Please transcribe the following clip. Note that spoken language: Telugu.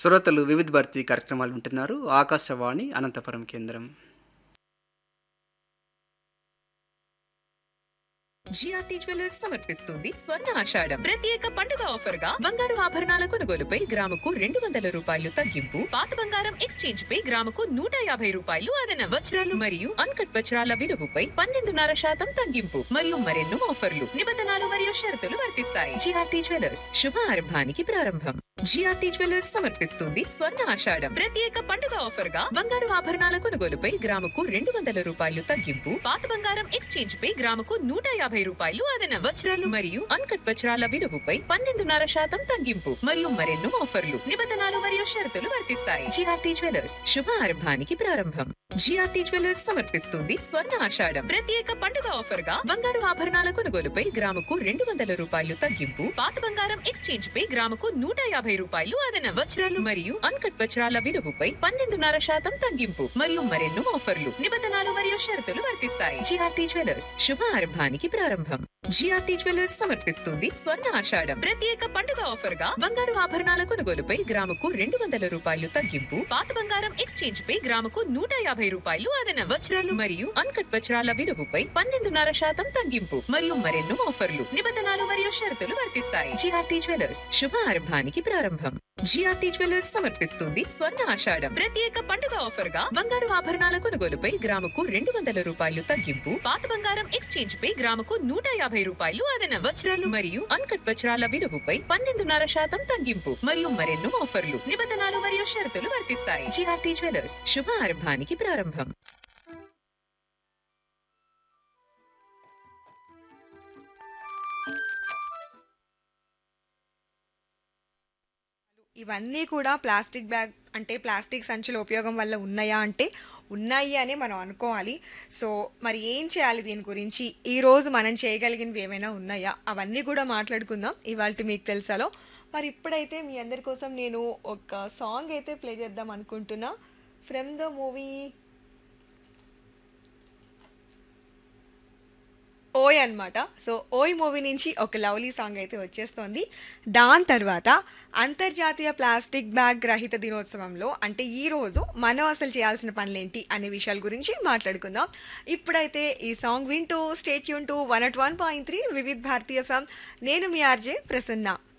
శ్రోతలు వివిధ భారతి కార్యక్రమాలు వింటున్నారు ఆకాశవాణి అనంతపురం కేంద్రం జిఆర్టీ జ్యువెలర్స్ సమర్పిస్తుంది స్వర్ణ ఆషాఢం ప్రత్యేక పండుగ ఆఫర్ గా బంగారు ఆభరణాల కొనుగోలుపై గ్రాముకు రెండు వందల రూపాయలు తగ్గింపు పాత బంగారం ఎక్స్చేంజ్ పై గ్రాముకు నూట యాభై రూపాయలు అదన వజ్రాలు మరియు అన్కట్ వజ్రాల విలువపై పన్నెండున్నర శాతం తగ్గింపు మరియు మరెన్నో ఆఫర్లు నిబంధనలు మరియు షరతులు వర్తిస్తాయి జిఆర్టీ జ్యువెలర్స్ శుభ ఆరంభానికి ప్రారంభం జిఆర్టీ జ్యువెలర్స్ సమర్పిస్తుంది స్వర్ణ ఆషాఢం ప్రత్యేక పండుగ ఆఫర్ గా బంగారు ఆభరణాల కొనుగోలుపై గ్రాముకు రెండు వందల రూపాయలు తగ్గింపు పాత బంగారం ఎక్స్చేంజ్ పై గ్రాముకు నూట యాభై రూపాయలు అదన వజ్రాలు మరియు అన్కట్ వజ్రాల విలువపై పన్నెండున్నర శాతం తగ్గింపు మరియు మరెన్నో ఆఫర్లు నిబంధనలు మరియు షరతులు వర్తిస్తాయి జిఆర్టీ జ్యువెలర్స్ శుభ ఆరంభానికి ప్రారంభం జిఆర్టీ జ్యువెలర్స్ సమర్పిస్తుంది స్వర్ణ ఆషాఢం ప్రత్యేక పండుగ ఆఫర్ గా బంగారు ఆభరణాల కొనుగోలుపై గ్రాముకు రెండు వందల రూపాయలు తగ్గింపు పాత బంగారం ఎక్స్చేంజ్ పై గ్రాముకు నూట యాభై రూపాయలు అదన వజ్రాలు మరియు అన్కట్ వజ్రాల విలువపై పన్నెండున్నర శాతం తగ్గింపు మరియు మరెన్నో ఆఫర్లు నిబంధనలు మరియు షరతులు వర్తిస్తాయి జిఆర్టీ జ్యువెలర్స్ శుభ ఆరంభానికి ప్రారంభం జిఆర్టీ జ్యువెలర్స్ సమర్పిస్తుంది స్వర్ణ ఆషాఢం ప్రత్యేక పండుగ ఆఫర్ గా బంగారు ఆభరణాల కొనుగోలుపై గ్రాముకు రెండు వందల రూపాయలు తగ్గింపు పాత బంగారం ఎక్స్చేంజ్ పై గ్రాముకు నూట యాభై రూపాయలు అదన వజ్రాలు మరియు అన్కట్ వజ్రాల విలువపై పన్నెండున్నర శాతం తగ్గింపు మరియు మరెన్నో ఆఫర్లు నిబంధనలు మరియు షరతులు వర్తిస్తాయి జిఆర్టీ జ్యువెలర్స్ శుభ ఆరంభానికి ప్రారంభం జిఆర్టీ జ్యువెలర్స్ సమర్పిస్తుంది స్వర్ణ ఆషాఢం ప్రత్యేక పండుగ ఆఫర్ గా బంగారు ఆభరణాల కొనుగోలుపై గ్రాముకు రెండు వందల రూపాయలు తగ్గింపు పాత బంగారం ఎక్స్చేంజ్ పై గ్రాముకు నూట యాభై రూపాయలు అదన వజ్రాలు మరియు అన్కట్ వజ్రాల విలువపై పన్నెండున్నర శాతం తగ్గింపు మరియు మరెన్నో ఆఫర్లు నిబంధనలు మరియు షరతులు వర్తిస్తాయి జిఆర్టీ జ్యువెలర్స్ శుభ ఆరంభానికి ప్రారంభం ఇవన్నీ కూడా ప్లాస్టిక్ బ్యాగ్ అంటే ప్లాస్టిక్ సంచుల ఉపయోగం వల్ల ఉన్నాయా అంటే ఉన్నాయి అని మనం అనుకోవాలి సో మరి ఏం చేయాలి దీని గురించి ఈ రోజు మనం చేయగలిగినవి ఏమైనా ఉన్నాయా అవన్నీ కూడా మాట్లాడుకుందాం ఇవాళ మీకు తెలుసాలో మరి ఇప్పుడైతే మీ అందరి కోసం నేను ఒక సాంగ్ అయితే ప్లే చేద్దాం అనుకుంటున్నా ఫ్రమ్ ద మూవీ ఓయ్ అన్నమాట సో ఓయ్ మూవీ నుంచి ఒక లవ్లీ సాంగ్ అయితే వచ్చేస్తోంది దాని తర్వాత అంతర్జాతీయ ప్లాస్టిక్ బ్యాగ్ రహిత దినోత్సవంలో అంటే ఈ రోజు మనం అసలు చేయాల్సిన పనులేంటి అనే విషయాల గురించి మాట్లాడుకుందాం ఇప్పుడైతే ఈ సాంగ్ వింటూ స్టేట్ యూన్ to one at one point three Vividh Bharati FM నేను మీ ఆర్జే ప్రసన్న